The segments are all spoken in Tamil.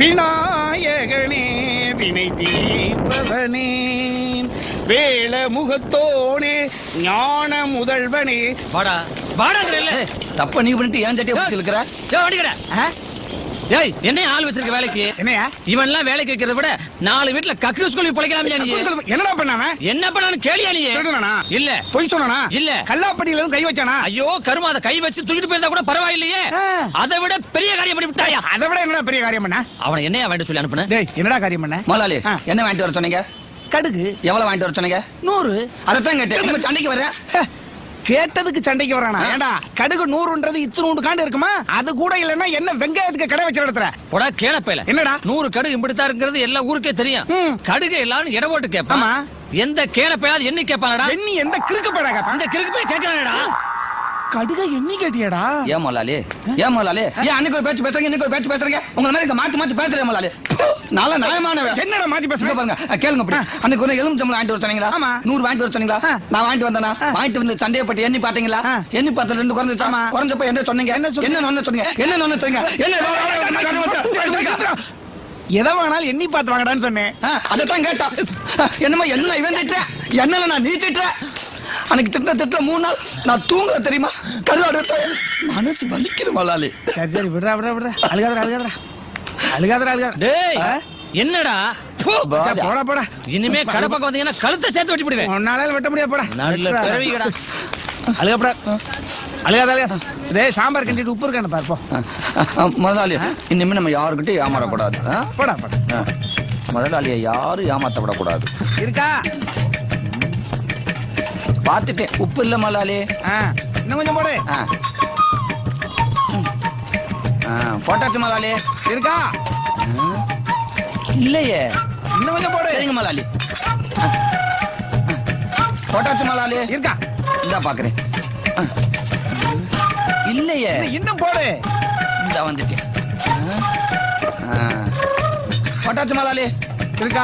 விநாயகனே வினை தீர்ப்பவனே வேல முகத்தோனே ஞான முதல்வனே வாடா வாடாங்கறல்ல ஏய், தப்பா நீ பண்ணிட்டு ஏன் சட்டையை பிடிச்சி இருக்கிற டேய் ஓடிக்கடா ஏய் என்ன ஆள் வச்சிருக்க வேலைக்கு என்னையா இவன்லாம் வேலைக்கு வைக்கிறத விட நாலு வீட்ல கக்கு ஸ்கூலுக்கு பிழைக்கலாமே நீ என்னடா பண்ணாம என்ன பண்ணான்னு கேளியா நீ திருடனா இல்ல பொய் சொன்னானா இல்ல. கல்லாப்பட்டியில இருந்து கை வச்சானா ஐயோ கருமா அதை கை வச்சு தூக்கிட்டு போயிருந்தா கூட பரவாயில்லையே ஆ. அதை விட பெரிய காரியம் பண்ணி விட்டாயா அதை விட என்னடா பெரிய காரியம் பண்ண அவனை என்னையா வேண்ட சொல்லி அனுப்புன டேய் என்னடா காரியம் பண்ண முதலாளி ஆ. என்ன வாங்கிட்டு வர சொன்னீங்க கடுகு எவ்வளவு வாங்கிட்டு வர சொன்னீங்க நூறு அதைத்தான் கேட்டேன் நம்ம சண்டைக்கு வரேன் ஹே, கேட்டதுக்கு சண்டைக்கு வரானா ஆ. ஏண்டா கடுகு நூறுன்றது இத்தனூண்டு காண்டு இருக்குமா அது கூட இல்லன்னா என்ன வெங்காயத்துக்கு கடை வச்சு நடத்துற போடா கேளப்பையில என்னடா? நூறு கடுகு இப்படித்தான் இருக்கிறது எல்லா ஊருக்கே தெரியும் ம். கடுகு எல்லாரும் எடை போட்டு கேட்பான் ஆமா. எந்த கேளப்பையாவது என்ன கேட்பானடா எண்ணி எந்த கிறுக்கு படாக அந்த கிறுக்கு போய் கேட்கறானடா கடுக எண்ணி கேட்டியாடா ஏன் முதலாளி ஏன் முதலாளி ஏன் அன்னைக்கு ஒரு பேச்சு பேசுறீங்க இன்னைக்கு ஒரு பேச்சு பேசுறீங்க உங்களை மாதிரி இங்க மாத்தி மாத்தி பேசுறேன் முதலாளி நல்ல நியாயமானவன் என்னடா மாத்தி இங்க பேசுற பாருங்க அஹ், கேளுங்க அப்படி அன்னைக்கு ஒரு எலும்பு சம்பளம் வாங்கிட்டு வர சொன்னீங்களா ஆமா. நூறு வாங்கிட்டு வர சொன்னீங்களா ஆ. நான் வாங்கிட்டு வந்தேனா வாங்கிட்டு வந்து சண்டையை பட்டி எண்ணி பாத்தீங்களா ஆ. எண்ணி பார்த்து ரெண்டு குறைஞ்சிச்சா ஆமா. குறைஞ்சப்ப என்ன சொன்னீங்க என்ன சொன்னீங்க? என்ன ஒண்ணு சொன்னீங்க என்ன ஒண்ணு சொன்னீங்க என்ன எதை வேணாலும் எண்ணி பார்த்து வாங்கடான்னு சொன்னேன் அதைத்தான் கேட்டான் அஹ், என்னமோ என்ன இவன் திட்டுறேன் என்னல நான் நீ திட்டுறேன் அன்னைக்கு திட்ட திட்ட மூணு நாள் நான் தூங்குற தெரியுமா கருவாடு எடுத்தேன். மனசு வலிக்குது முதலாளி சரி சரி விடுறா விடுறா விடுறா அழுகாதடா அழுகாதடா அழுகாதடா அழுகாத டேய் ஆ? என்னடா து. சரி, போடா போடா இனிமே கடை பக்கம் வந்தீங்கன்னா கழுத்தை சேர்த்து வச்சு விடுவேன் உன்னால வெட்ட முடியாது போடா நல்ல வெட்டுடா. பிறவிகடா. அழுகப்படா அழுகாத அழுகாத இதே சாம்பார் கண்டிட்டு உப்பு இருக்கான்னு பார்ப்போம் அஹ், அஹ், முதலாளி இனிமே நம்ம யாருக்கிட்டையும் ஏமாறக்கூடாது ஆ? போடா போடா அஹ், முதலாளியை யாரும் ஏமாத்த விடக்கூடாது இருக்கா பார்த்துட்டேன் உப்பு இல்ல முதலாளி ஆ இன்னும் கொஞ்சம் போடு ஆ. ஆ, போட்டாச்சு முதலாளி இருக்கா இல்லையே இன்னும் கொஞ்சம் போடு சரிங்க முதலாளி ஆ. போட்டாச்சு முதலாளி இருக்கா இந்தா பாக்குறேன் ஆ. இல்லையே இன்னும் இன்னும் போடு இந்த வந்துட்டேன் ஆ. ஆ. போட்டாச்சு முதலாளி இருக்கா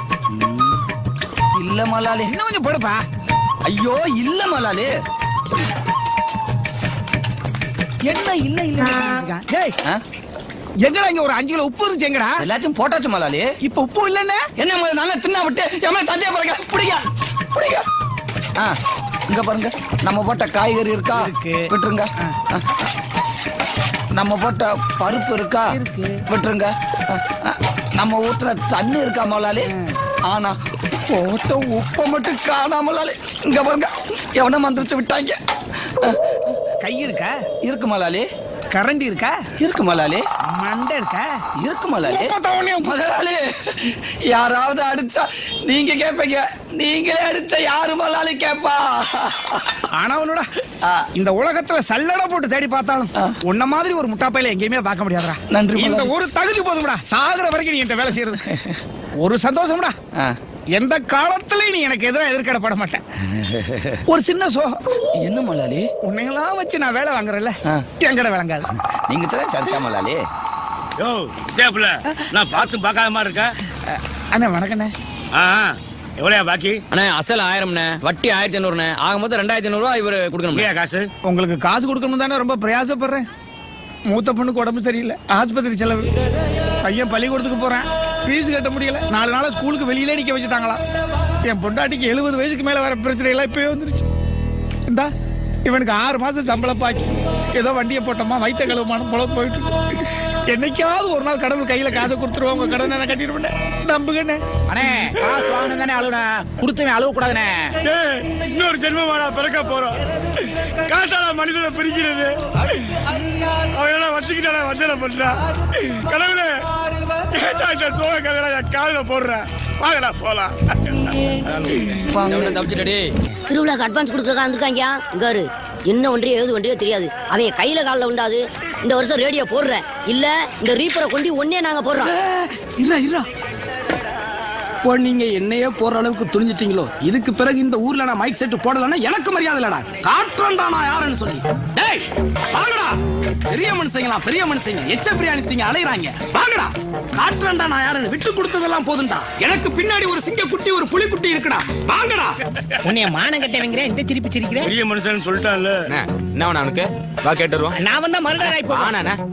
இல்ல முதலாளி இன்னும் கொஞ்சம் போடுப்பா ஐயோ இல்ல முதலாளி என்ன இல்ல இல்ல இருக்கா? டேய் ஆ? எங்கடா இங்க ஒரு அஞ்சு கிலோ உப்பு இருந்துச்சு எங்கடா எல்லாத்தையும் போட்டாச்சு முதலாளி இப்ப உப்பு இல்லன்னு என்ன முதல்ல நல்லா தின்னா விட்டு எம்ம சத்தியா பாருங்க பிடிங்க பிடிங்க ஆ இங்க பாருங்க நம்ம போட்ட காய்கறி இருக்கா இருக்கு. விட்டுருங்க ஆ. நம்ம போட்ட பருப்பு இருக்கா இருக்கு. விட்டுருங்க ஆ, ஆ. நம்ம ஊத்துன தண்ணி இருக்கா முதலாளி ஆனா போட்ட உப்பை மட்டும் காணாமலாளி இங்க பாருங்க எவன மந்திரிச்சு விட்டாங்க ஆ, கை இருக்கா இருக்கு முதலாளி கரண்டி இருக்கா இருக்கு முதலாளி மண்டை இருக்கா இருக்கு முதலாளி உப்பை தவணையா உப்பு- முதலாளி யாராவது அடிச்சா நீங்க கேப்பீங்க நீங்களே அடிச்சா யாரு முதலாளி கேப்பா ஆனா உன்னோட ஆ. இந்த உலகத்துல சல்லடை போட்டு தேடி பார்த்தாலும் உன்ன மாதிரி ஒரு முட்டாப்பையில எங்கேயுமே பார்க்க முடியாதுடா நன்றி, இந்த முதலாளி. ஒரு தகுதி போதும்டா சாகுற வரைக்கும் நீ என்கிட்ட வேலை செய்யறது ஒரு சந்தோஷம்டா ஆ. எந்த காலத்திலயும் நீ எனக்கு எதிராக எதிர்கடப்பட மாட்டேன் ஒரு சின்ன சோகம் என்ன முதலாளி உன்னையெல்லாம் வச்சு நான் வேலை வாங்குறேன்ல ஆ. எங்கட விளங்காது நீங்க சொல்ல சரியா முதலாளி யோ தேப்புல நான் பார்த்து பார்க்காத மாதிரி இருக்கா அஹ், அண்ணா வணக்கண்ணே ஆ எவ்வளோயா பாக்கி அண்ணே அசல் ஆயிரம்ண்ணே வட்டி ஆயிரத்தி ஐநூறுண்ணே ஆக மொத்தம் ரெண்டாயிரத்தி ஐநூறுவா இவர் கொடுக்கணும் இல்லையா காசு உங்களுக்கு காசு கொடுக்கணும் தானே ரொம்ப பிரயாசப்படுறேன் மூத்த பொண்ணுக்கு உடம்பு சரியில்லை ஆஸ்பத்திரி செலவு பையன் பள்ளிக்கூடத்துக்கு போறேன் ஃபீஸ் கட்ட முடியல நாலு நாளா ஸ்கூலுக்கு வெளியிலே நிக்க வச்சுட்டாங்களாம் என் பொண்டாட்டிக்கு எழுபது வயசுக்கு மேல வர பிரச்சனை எல்லாம் இப்பவே வந்துருச்சு இந்தா இவனுக்கு ஆறு மாசம் சம்பளம் பாக்கி ஏதோ வண்டியை போட்டோமா வைத்த கழுவுமான போல போயிட்டு இருக்கு. என்னைக்காவது ஒரு நாள் கடவுள் கையில காசை கொடுத்துருவோம் உங்க கடன் நான் கட்டிடுவேன் நம்புகண்ணே அண்ணே காசு வாங்கணும் தானே அழுவனே கொடுத்தவன் அழுவ கூடாதுண்ணே ஏய், இன்னொரு ஜென்மமாடா பிறக்க போறோம் காசாடா மனுஷனை பிரிக்கிறது அவன் என்ன வச்சுக்கிட்டாடா வஞ்சனை பண்றான் கடவுளே ஏன்டா இந்த சோக கதையில என் காலில போடுறேன் வாங்கடா போலாம் தப்பிச்சுட்டடி திருவிழாக்கு அட்வான்ஸ் கொடுக்குறதா இருந்திருக்காங்க இங்காரு என்ன ஒன்றியோ ஏது ஒன்றியோ தெரியாது அவன் கையில காலில் விழுந்தாது இந்த வருஷம் ரேடியோ போடுற இல்ல இந்த ரீப்பரை கொண்டு ஒன்னே நாங்க போடுறோம் இருடா இருடா இப்போ நீங்க என்னையே போற அளவுக்கு துணிஞ்சிட்டீங்களோ இதுக்கு பிறகு இந்த ஊர்ல நான் மைக் செட் போடலன்னா எனக்கு மரியாதை இல்லடா காட்டுறேன்டா நான் யாருன்னு சொல்லி டேய் வாங்கடா பெரிய மனுஷங்களா பெரிய மனுஷங்க எச்ச பிரியாணி திங்க அலையறாங்க வாங்கடா காட்டுறேன்டா நான் யாருன்னு விட்டு கொடுத்ததெல்லாம் போதும்டா எனக்கு பின்னாடி ஒரு சிங்க குட்டி ஒரு புலி குட்டி இருக்குடா வாங்கடா உன்னைய மானம் கட்டவங்கிற இந்த திருப்பி சிரிக்கிற பெரிய மனுஷன் சொல்லிட்டான்ல என்ன வேணும் அவனுக்கு வா கேட்டு வருவோம் நான் வந்தா மறுநாள் ஆயிப்போ வாண்ணே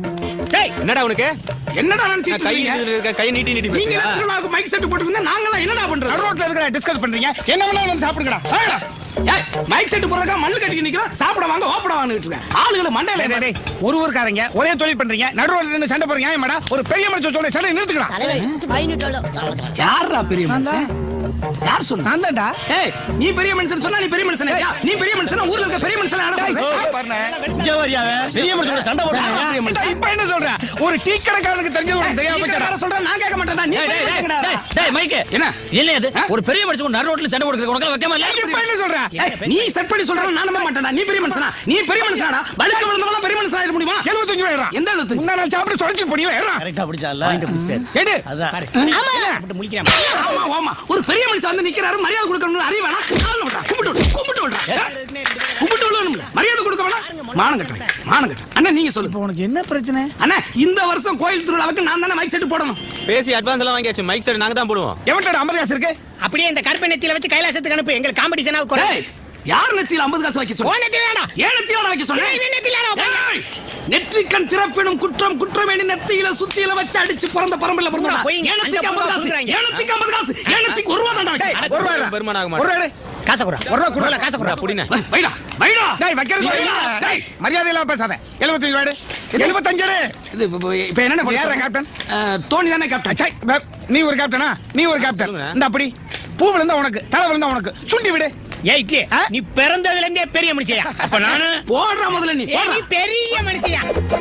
என்னடா உனக்கு என்னடா நான் நினைச்சிட்டு கை இருக்கீங்க இதுல இருக்க, கையை நீட்டி நீட்டி நீங்க பேசுறியா? திருவிழாவுக்கு மைக் செட் போட்டுருந்தா நாங்களாம் என்னடா பண்றது நடு ரோட்ல இருக்கிற டிஸ்கஸ் பண்றீங்க என்ன வேணாலும் வந்து சாப்பிடுங்கடா சாப்பிடா ஏய், மைக் செட் போடுறதுக்கா மண்ணு கட்டிக்கு நிக்கிறோம் சாப்பிட வாங்க ஓப்பட வாங்கிட்டு இருக்கேன் ஆளுகளை மண்டையில டேய், டேய், டேய், ஒரு ஊருக்காரங்க ஒரே தொழில் பண்றீங்க நடு ரோட்ல நின்னு சண்டை போறீங்க ஏமாடா ஒரு பெரிய மனுஷன் சொல்ல சண்டை நிறுத்துக்கலாம் தலையில பதினெட்டு யாரா பெரிய மனுஷன் யார் சொன்னா நான் தான்டா ஏய் நீ பெரிய மனுஷன் சொன்னா நீ பெரிய மனுஷன் நீ பெரிய மனுஷன் ஊர்ல இருக்க பெரிய மனுஷன் யாரா சொல்றது பெரிய மனுஷனோட சண்டை போட்டாங்க பெரிய மனுஷன் இப்ப என்ன சொல்ற ஒரு டீ கடைக்காரனுக்கு தெரிஞ்சது உனக்கு தெரியாம நீ போச்சேடா. வேற சொல்ற நான் கேட்க மாட்டேன்டா நீ டேய், பெரிய டேய், மனுஷன்டா. டேய், டேய், மைக்கு. என்ன? என்ன இது ஆ? ஒரு பெரிய மனுஷன் நடு ரோட்ல சண்டை கொடுக்குறது உனக்கு வைக்காம இல்ல இப்ப என்ன சொல்ற ஏய், நீ செட் பண்ணி சொல்ற நான் நம்ப மாட்டேன்டா நீ பெரிய மனுஷனா நீ பெரிய மனுஷனாடா வழுக்க விழுந்தவங்க பெரிய மனுஷனா இருக்க முடியுமா எழுபத்தஞ்சு ரூபாய் எந்த எழுபத்தஞ்சு? முந்தா நாள் சாப்பிட்டு தொலைச்சு போடியும் ஏறா கரெக்டா பிடிச்சால எடு அதான் முழிக்கிறேன் ஆமா ஆமா ஒரு பெரிய மனுஷன் வந்து நிக்கிறாரு மரியாதை கொடுக்கணும்னு அறிய வேணாம் கால்ல விடுறா கும்பிட்டு விடு, கும்பிட்டு விடுறா கும்பிட்டு விடணும்ல மரியாதை கொடுக்க வேணாம் மானம் கட்டுறேன் மானம் கட்டுறேன் அண்ணா நீங்க சொல்லுங்க இப்ப உனக்கு என்ன பிரச்சனை அண்ணா இந்த வருஷம் கோயில் திருவிழாவுக்கு நான் தானே மைக் செட் போடணும் பேசி அட்வான்ஸ் எல்லாம் வாங்கியாச்சு மைக் செட் நாங்க தான் போடுவோம் எவன்டா ஐம்பது காசு இருக்கு அப்படியே இந்த கருப்பை நெத்தியில வச்சு கைலாசத்துக்கு அனுப்பு எங்களுக்கு காம்படிஷனா ஏய் யார் நெத்தியில 50 காசு வைக்க சொல்ல நெத்தியிலடா ஏன் நெத்தியில வைக்க சொல்ல ஏய், இவன் நெத்தியிலடா வைப்பாங்க. நெற்றிக்கண் திறப்பினும் குற்றம் குற்றமேனி நெத்தியில சுத்தியில வச்சு அடிச்சு பிறந்த பரம்பரையில பிறந்தா போய் ஏனத்துக்கு அங்க 50 காசு கொடுக்குறாங்க. ஏனத்துக்கு 50 காசு ஏனத்துக்கு ஒரு ரூபா தாண்டா டேய், வைக்க ஒரு ரூபாய் இல்ல. பெருமான் ஆக ஒரு மாட்டேன் ரூபாய் எடு. காசை குடுறா ஒரு ரூபா குடுறா. குடுறா, காசை குடுறா புடின வைடா வைடா டேய் வைக்கிறது டேய், இல்ல. டேய். மரியாதை இல்லாம பேசாத எழுபத்தஞ்சு ரூபாய் இது- எழுபத்தஞ்சு இது இப்ப- இப்ப- இப்ப என்ன பண்ண யாரா சொல்ற? கேப்டன்? அஹ், தோனி தானே கேப்டன் சை, பே- நீ ஒரு கேப்டனா நீ ஒரு கேப்டன் சொல்லுங்க. இந்த அப்படி பூ விழுந்தா உனக்கு தலை விழுந்தா உனக்கு சுண்டி விடு ஏய் இட்லி, ஆ? நீ பிறந்ததுல இருந்தே பெரிய மனுஷியா அப்ப நானு போடுறா முதல்ல நீ ஏய், போடுறா நீ பெரிய மனுஷியா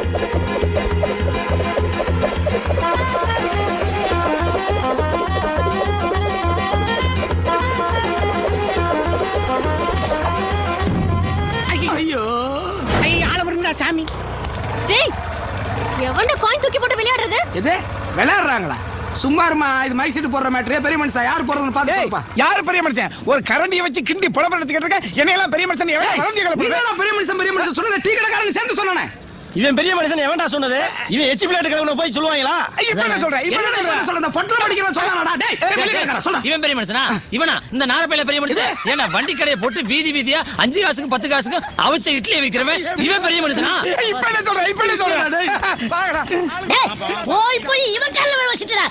ஐயோ ஐய் ஆள வருங்கடா சாமி டேய் எவன்டா காயின் தூக்கி போட்டு விளையாடுறது எது விளையாடுறாங்களா சும்மா இருமா இது மைக் செட் போடுற மேட்ரு பெரிய மனுஷா யார் போடுறதுன்னு பார்த்து டேய், சொல்லுப்பா யாரு பெரிய மனுஷன் ஒரு கரண்டியை வச்சு கிண்டி புலம்பு எடுத்துக்கிட்டு இருக்க என்னையெல்லாம் பெரிய மனுஷன் எவன் கலந்து நீ கலப்பு தானடா பெரிய மனுஷன் பெரிய மனுஷன் சொன்னதை டீ கடைக்காரன் சேர்ந்து சொன்னானே இவன் பெரிய மனுஷன் எவன்டா சொன்னது இவன் எச்சி பிளேட் கிழவன போய் சொல்லுவாங்களா இப்ப என்ன சொல்ற இப்ப என்ன என்ன சொல்ற சொல்ற இந்த பொட்டல படிக்கிறவன் சொன்னானடா டேய் டேய், வெளிய கடைக்காரன் சொல்றா இவன் பெரிய மனுஷனா இவனா இந்த நாரப்பையில பெரிய மனுஷன் ஏன்னா வண்டி கடையை போட்டு வீதி வீதியா அஞ்சு காசுக்கு பத்து காசுக்கு அவிச்ச இட்லியை விக்கிறவன் இவன் பெரிய மனுஷனா இப்ப என்ன சொல்ற இப்ப என்ன சொல்ற டேய். பாக்கடா டேய் போய் போய் இவன் கால்ல விழ வச்சிட்டடா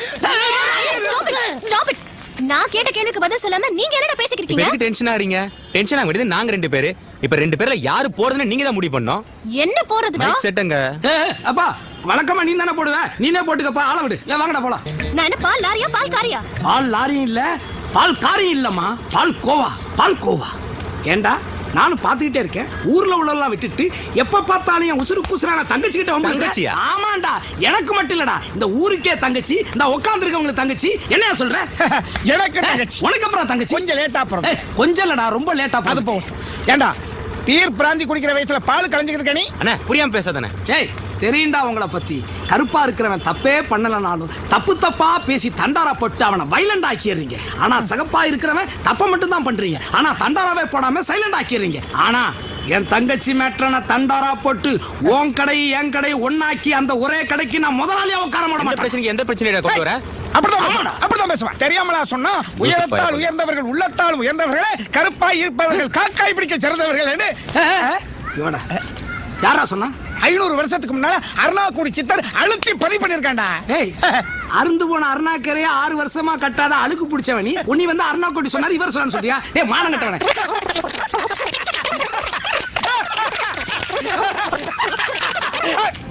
ஸ்டாப் இட் ஸ்டாப் இட் நான் கேட்ட கேள்விக்கு பதில் சொல்லாம நீங்க என்னடா பேசிக்கிட்டு இப்ப இருக்கீங்க எதுக்கு டென்ஷன் ஆறீங்க டென்ஷன் ஆக வேண்டியது நாங்க ரெண்டு பேரு இப்ப ரெண்டு பேர்ல யாரு போறதுன்னு நீங்க தான் முடிவு பண்ணோம் என்ன போறதுடா மைக் செட்டுங்க ஏய், ஏய், அப்பா வழக்கமா நீ தானே போடுவ நீனே போட்டுக்கப்பா ஆள விடு ஏன் வாங்கடா போலாம் நான் என்ன பால் லாரியா பால் காரியா பால் லாரியும் இல்ல பால் காரியம் இல்லம்மா பால் கோவா பால் கோவா ஏண்டா நானும் பாத்துக்கிட்டே இருக்கேன் ஊர்ல உள்ளெல்லாம் விட்டுட்டு எப்ப பார்த்தாலும் என் உசுறு குசுறான தங்கச்சி கிட்ட வந்து தங்கச்சியா? ஆமாண்டா எனக்கு மட்டும் இல்லடா இந்த ஊருக்கே தங்கச்சி இந்த உட்கார்ந்து இருக்கவங்களுக்கு தங்கச்சி என்னையா சொல்ற எனக்கு ஏய், தங்கச்சி உனக்கு அப்புறம் தங்கச்சி கொஞ்சம் லேட்டா அப்புறம் ஏய், கொஞ்சம் இல்லடா ரொம்ப லேட்டா அது போகும் ஏண்டா பீர் பிராந்தி குடிக்கிற வயசுல பால் கலைஞ்சுக்கிட்டு இருக்க நீ அண்ணா புரியாம பேசாதானே ஏய் தெரியும்டா உங்கள பத்தி கருப்பா இருக்கிறவன் தப்பே பண்ணலனாலும் தப்பு தப்பா பேசி தண்டாரா போட்டு அவனை வைலண்ட் ஆக்கிடுறீங்க ஆனா சகப்பா இருக்கிறவன் தப்ப மட்டும் தான் பண்றீங்க ஆனா தண்டாராவே போடாம சைலண்ட் ஆக்கிடுறீங்க ஆனா என் தங்கச்சி மேட்ரன தண்டாரா போட்டு உன் கடை என் கடை ஒன்னாக்கி அந்த ஒரே கடைக்கு நான் முதலாளியா உட்கார மாட எந்த மாட்டேன் பிரச்சனைக்கு எந்த பிரச்சனையை கொண்டு வர அப்படிதான் பேசுவான் அப்படிதான் பேசுவான் தெரியாமலா சொன்னா உயரத்தால் உயர்ந்தவர்கள் உள்ளத்தால் உயர்ந்தவர்களே கருப்பாய் இருப்பவர்கள் காக்காய் பிடிக்க சிறந்தவர்கள் என்று இவடா யாரா சொன்னா ஐநூறு வருஷத்துக்கு முன்னால அருணாக்குடி சித்தர் அழுத்தி பதிவு பண்ணிருக்காண்டா ஏய் அருந்து போன அருணாக்கரைய ஆறு வருஷமா கட்டாத அழுக்கு பிடிச்சவனி உன்னை வந்து அருணாக்கோட்டி சொன்னாரு இவர் சொன்னான்னு சொல்றியா டேய் மானம் கட்டவனே